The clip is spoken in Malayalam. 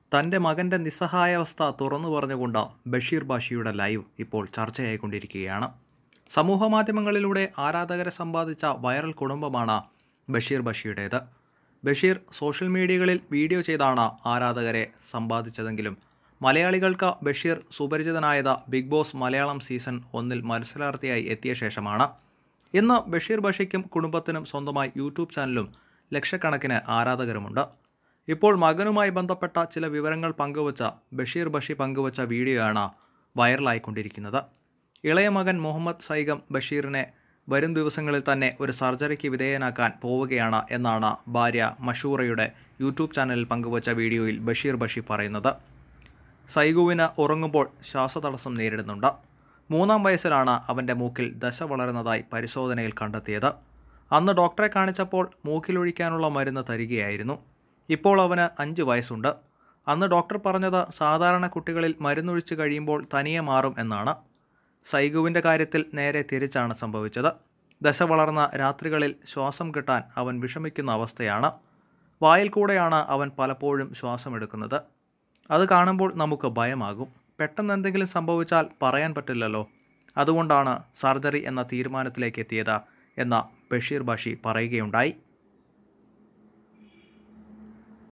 തൻ്റെ മകൻ്റെ നിസ്സഹായാവസ്ഥ തുറന്നു പറഞ്ഞുകൊണ്ട് ബഷീർ ബാഷിയുടെ ലൈവ് ഇപ്പോൾ ചർച്ചയായിക്കൊണ്ടിരിക്കുകയാണ് സമൂഹമാധ്യമങ്ങളിലൂടെ ആരാധകരെ സമ്പാദിച്ച വൈറൽ കുടുംബമാണ് ബഷീർ ബഷിയുടേത് ബഷീർ സോഷ്യൽ മീഡിയകളിൽ വീഡിയോ ചെയ്താണ് ആരാധകരെ സമ്പാദിച്ചതെങ്കിലും മലയാളികൾക്ക് ബഷീർ സുപരിചിതനായത് ബിഗ് ബോസ് മലയാളം സീസൺ ഒന്നിൽ മത്സരാർത്ഥിയായി എത്തിയ ശേഷമാണ് ഇന്ന് ബഷീർ ബഷിക്കും കുടുംബത്തിനും സ്വന്തമായി യൂട്യൂബ് ചാനലും ലക്ഷക്കണക്കിന് ആരാധകരുമുണ്ട് ഇപ്പോൾ മകനുമായി ബന്ധപ്പെട്ട ചില വിവരങ്ങൾ പങ്കുവച്ച ബഷീർ ബഷി പങ്കുവച്ച വീഡിയോയാണ് വൈറലായിക്കൊണ്ടിരിക്കുന്നത് ഇളയ മകൻ മുഹമ്മദ് സൈഗം ബഷീറിനെ വരും ദിവസങ്ങളിൽ തന്നെ ഒരു സർജറിക്ക് വിധേയനാക്കാൻ പോവുകയാണ് എന്നാണ് ഭാര്യ മഷൂറയുടെ യൂട്യൂബ് ചാനലിൽ പങ്കുവച്ച വീഡിയോയിൽ ബഷീർ ബഷി പറയുന്നത് സൈഗുവിന് ഉറങ്ങുമ്പോൾ ശ്വാസതടസ്സം നേരിടുന്നുണ്ട് മൂന്നാം വയസ്സിലാണ് അവൻ്റെ മൂക്കിൽ ദശ വളരുന്നതായി പരിശോധനയിൽ കണ്ടെത്തിയത് അന്ന് ഡോക്ടറെ കാണിച്ചപ്പോൾ മൂക്കിലൊഴിക്കാനുള്ള മരുന്ന് തരികയായിരുന്നു ഇപ്പോൾ അവന് അഞ്ച് വയസ്സുണ്ട് അന്ന് ഡോക്ടർ പറഞ്ഞത് സാധാരണ കുട്ടികളിൽ മരുന്നൊഴിച്ച് കഴിയുമ്പോൾ തനിയെ മാറും എന്നാണ് സൈഗുവിൻ്റെ കാര്യത്തിൽ നേരെ തിരിച്ചാണ് സംഭവിച്ചത് ദശ വളർന്ന രാത്രികളിൽ ശ്വാസം കിട്ടാൻ അവൻ വിഷമിക്കുന്ന അവസ്ഥയാണ് വായിൽ കൂടെയാണ് അവൻ പലപ്പോഴും ശ്വാസമെടുക്കുന്നത് അത് കാണുമ്പോൾ നമുക്ക് ഭയമാകും പെട്ടെന്ന് എന്തെങ്കിലും സംഭവിച്ചാൽ പറയാൻ പറ്റില്ലല്ലോ അതുകൊണ്ടാണ് സർജറി എന്ന തീരുമാനത്തിലേക്ക് എത്തിയത് എന്ന ബഷീർ ബഷി പറയുകയുണ്ടായി